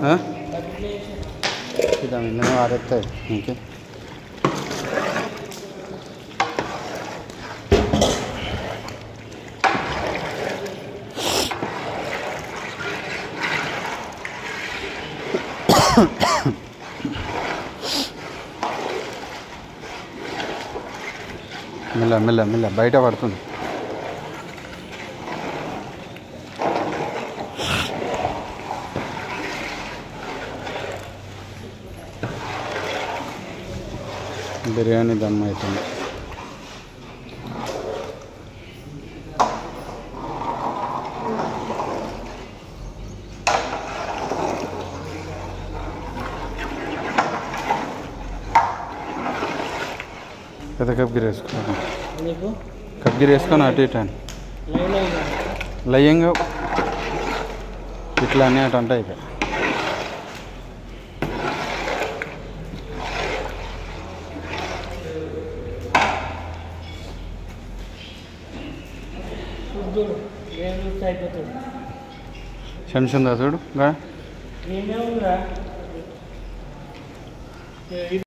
हाँ? सीधा मैंने आ रहता है ठीक है మెల్ల మెల్ల మెల్ల బయట పడుతుంది బిర్యానీ దమ్ అవుతుంది పెద్ద కప్గిరి వేసుకోండి నీకు కప్గిరి వేసుకొని అటు ఇటు అని లైన్ అయిందా లయంగా ఇట్లా అని అటు అంటే ఇక చూడు నేను చూస్తే అయిపోతుంది శంషుందా చూడు గా నేనే ఉందిరా